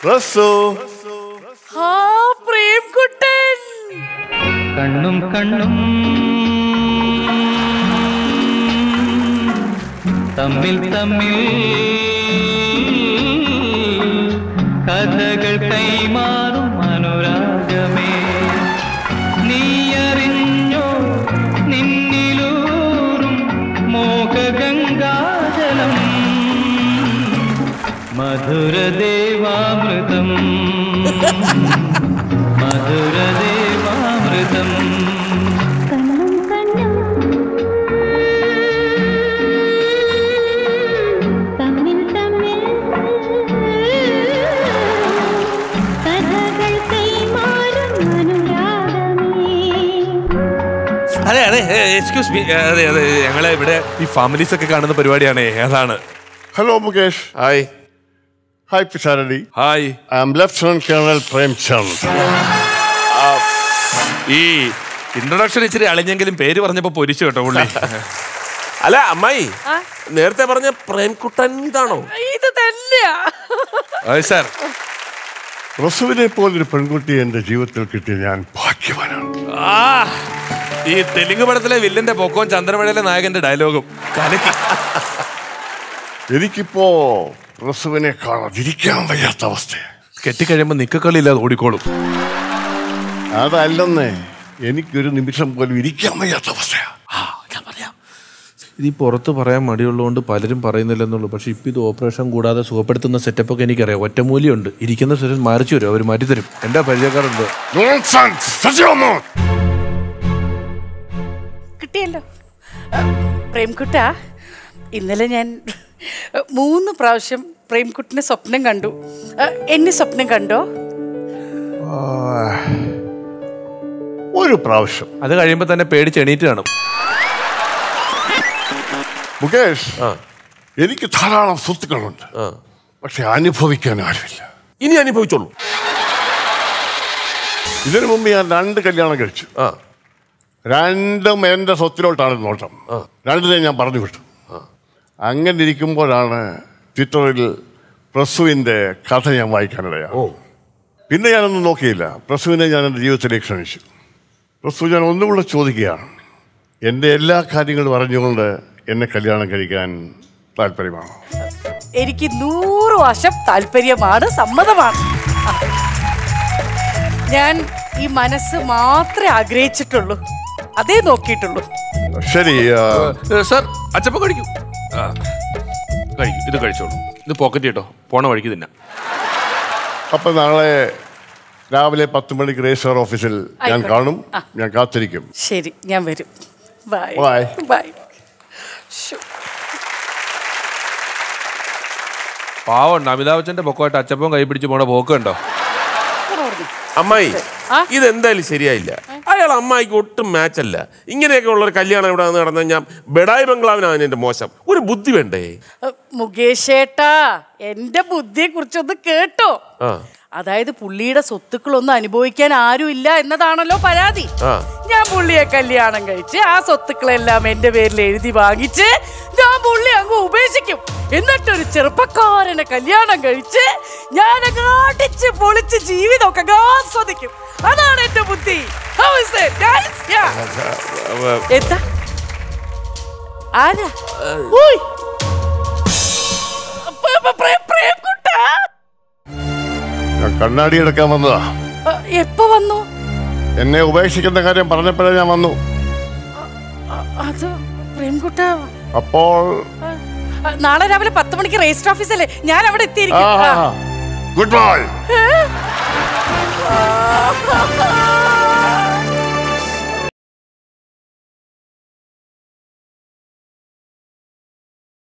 റസു ആ പ്രേംകുട്ടൻ കണ്ണും കണ്ണും തമ്മിൽ തമ്മിൽ കഥകൾ കൈമാറും അനുരാഗമേ നീയറിഞ്ഞോ നിന്നിലൂറും മോഹഗംഗാജലം മധുരദേവാമൃതം മധുരദേവാമൃതം കണ്ണും കണ്ണും തമ്മിൽ തമ്മിൽ കഥകൾ കൈമാറും അനുരാഗമേ അതെ അതെ എക്സ്ക്യൂസ് മീ അതെ അതെ ഞങ്ങളെ ഇവിടെ ഈ ഫാമിലീസ് ഒക്കെ കാണുന്ന പരിപാടിയാണ് അതാണ് hello Mukesh hi hi Pisharody hi I am lieutenant colonel Premchand ഈ ഇൻട്രൊഡക്ഷൻ ഇച്ചിരി അളിഞ്ഞെങ്കിലും പേര് പറഞ്ഞപ്പോ പൊരിച്ചു കേട്ടോ പുള്ളി അല്ല അമ്മായി നേരത്തെ പറഞ്ഞ പ്രേംകുട്ടൻ ഇതാണോ ഇത് തന്നെയാ അതെ സാർ റസുവിനെ പോലൊരു പെൺകുട്ടി എന്റെ ജീവിതത്തിൽ കിട്ടിയ ഞാൻ ഭാഗ്യവാനാണ് ആ ഈ തെലുങ്ക് പടത്തിലെ വില്ലന്റെ പൊക്കവും ചന്ദ്രമഴയിലെ നായകന്റെ ഡയലോഗും കലക്കി എനിക്കിപ്പോ റസുവിനെ കാണാതിരിക്കാൻ വയ്യാത്ത അവസ്ഥയാണ് കെട്ടിക്കഴിയുമ്പോ നിക്കക്കളില്ലാതെ ഓടിക്കോളും അതല്ലെന്നേ എനിക്കൊരു നിമിഷം പോലും ഇരിക്കാൻ വയ്യാത്ത അവസ്ഥയാണ് ഇത് ഈ പുറത്ത് പറയാൻ മടിയുള്ളതുകൊണ്ട് പലരും പറയുന്നില്ലെന്നുള്ളൂ പക്ഷെ ഇപ്പം ഇത് ഓപ്പറേഷൻ കൂടാതെ സുഖപ്പെടുത്തുന്ന സെറ്റപ്പ് ഒക്കെ എനിക്കറിയാം ഒറ്റമൂലിയുണ്ട് ഇരിക്കുന്ന സ്ഥലം മറിച്ചു വരും അവർ മാറ്റിത്തരും എൻ്റെ പരിചയക്കാരുണ്ട് Nonsense! സത്യമോ? കിട്ടിയല്ലോ ആ, പ്രേംകുട്ട ഇന്നലെ ഞാൻ മൂന്ന് പ്രാവശ്യം പ്രേംകുട്ടിനെ സ്വപ്നം കണ്ടു ആ, എന്നെ സ്വപ്നം കണ്ടോ ആ, ഒരു പ്രാവശ്യം അത് കഴിയുമ്പോൾ തന്നെ പേടിച്ച് എണീറ്റ് കാണും മുകേഷ് എനിക്ക് ധാരാളം സ്വത്തുക്കളുണ്ട് പക്ഷെ അനുഭവിക്കാൻ ആരുമില്ല ഇനി അനുഭവിച്ചോളൂ ഇതിനു മുമ്പ് ഞാൻ രണ്ട് കല്യാണം കഴിച്ചു ആ രണ്ടും എൻ്റെ സ്വത്തിലോട്ടാണ് നോട്ടം രണ്ടിനെ ഞാൻ പറഞ്ഞു വിട്ടു അങ്ങനെ ഇരിക്കുമ്പോഴാണ് ട്വിറ്ററിൽ പ്രസുവിൻ്റെ കഥ ഞാൻ വായിക്കാനിടയാണ് പിന്നെ ഞാനൊന്നും നോക്കിയില്ല പ്രസുവിനെ ഞാൻ എൻ്റെ ജീവിതത്തിലേക്ക് ക്ഷണിച്ചു പ്രസു ഞാൻ ഒന്നുകൂടെ ചോദിക്കുകയാണ് എൻ്റെ എല്ലാ കാര്യങ്ങളും അറിഞ്ഞുകൊണ്ട് എന്നെ കല്യാണം കഴിക്കാൻ താല്പര്യമാണ് എനിക്ക് നൂറ് വർഷം താല്പര്യമാണ് സമ്മതമാണ് ഞാൻ ഈ മനസ്സ് മാത്രമേ ആഗ്രഹിച്ചിട്ടുള്ളൂ അതേ നോക്കിയിട്ടുള്ളൂ ശരി ആ, സാർ അച്ചപ്പം കഴിക്കൂ ആ, കഴിക്കൂ ഇത് കഴിച്ചോളൂ ഇത് പോക്കറ്റ് കേട്ടോ പോണ വഴിക്ക് തിന്നാം അപ്പം നാളെ രാവിലെ പത്ത് മണിക്ക് രജിസ്റ്റർ ഓഫീസിൽ ഞാൻ ആയിക്കോട്ടെ. കാണും ആ. ഞാൻ കാത്തിരിക്കും ശരി ഞാൻ വരും ബൈ Bye. ബൈ പാവമുണ്ട് അമിതാഭ് ബച്ചൻ്റെ പൊക്കമായിട്ട് അച്ചപ്പം കൈ പിടിച്ച് പോണ പോക്ക് കണ്ടോ അമ്മായി ആ? ഇതെന്തായാലും ശരിയായില്ല അയാൾ അമ്മായിക്ക് ഒട്ടും മാച്ച് അല്ല ഇങ്ങനെയൊക്കെ ഉള്ള ഒരു കല്യാണം ഇവിടെ വന്ന് നടന്നു കഴിഞ്ഞാൽ ബെഡായി ബംഗ്ലാവിനാണ് എന്റെ മോശം ഒരു ബുദ്ധി വേണ്ടേ മുകേഷേട്ടാ എന്റെ ബുദ്ധിയെ കുറിച്ചൊന്ന് കേട്ടോ ആ അതായത് പുള്ളിയുടെ സ്വത്തുക്കളൊന്നും അനുഭവിക്കാൻ ആരുമില്ല എന്നതാണല്ലോ പരാതി ആ. ഞാൻ പുള്ളിയെ കല്യാണം കഴിച്ച് ആ സ്വത്തുക്കളെല്ലാം എന്റെ പേരിൽ എഴുതി വാങ്ങിച്ച് ഞാൻ പുള്ളി അങ്ങ് ഉപേക്ഷിക്കും എന്നിട്ടൊരു ചെറുപ്പക്കാരനെ കല്യാണം കഴിച്ച് ഞാൻ അങ്ങ് അടിച്ച് പൊളിച്ച് ജീവിതമൊക്കെ അങ്ങ് ആസ്വദിക്കും അതാണ് എന്റെ ബുദ്ധി How is it? Nice? Yeah. എന്താ ആരാ ഉയ്. പ- പ- പ്രേ- പ്രേംകുട്ടാ. ഞാൻ കണ്ണാടി എടുക്കാൻ വന്നതാ ആ, എപ്പോ വന്നു എന്നെ ഉപേക്ഷിക്കുന്ന കാര്യം പറഞ്ഞപ്പോഴേ ഞാൻ വന്നു അത് പ്രേംകുട്ട അപ്പോൾ നാളെ രാവിലെ പത്ത് മണിക്ക് രജിസ്റ്റർ ഓഫീസല്ലേ ഞാൻ അവിടെ എത്തിയിരിക്കും ആ. ഗുഡ് ബൈ ആ.